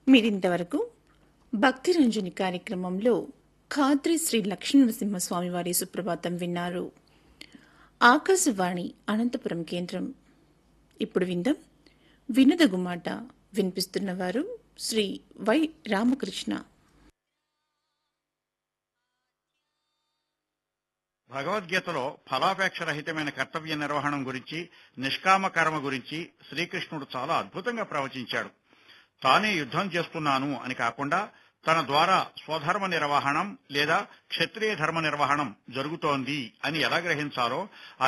మీరింతవరకు భక్తి రంజని కార్యక్రమంలో ఖాద్రి శ్రీ లక్ష్మీనరసింహస్వామి వారి సుప్రభాతం విన్నారు ఆకాశవాణి అనంతపురం కేంద్రం ఇప్పుడు విందాం వినదగుమాట వినిపిస్తున్నవారు శ్రీ వై రామకృష్ణ భగవద్గీతలో ఫలాపేక్ష రహితమైన కర్తవ్య నిర్వహణం గురించి నిష్కామ కర్మ గురించి శ్రీకృష్ణుడు చాలా అద్భుతంగా ప్రవచించాడు తానే యుద్ధం చేస్తున్నాను అని కాకుండా తన ద్వారా స్వధర్మ నిర్వహణం లేదా క్షత్రియ ధర్మ నిర్వహణం జరుగుతోంది అని ఎలా గ్రహించాలో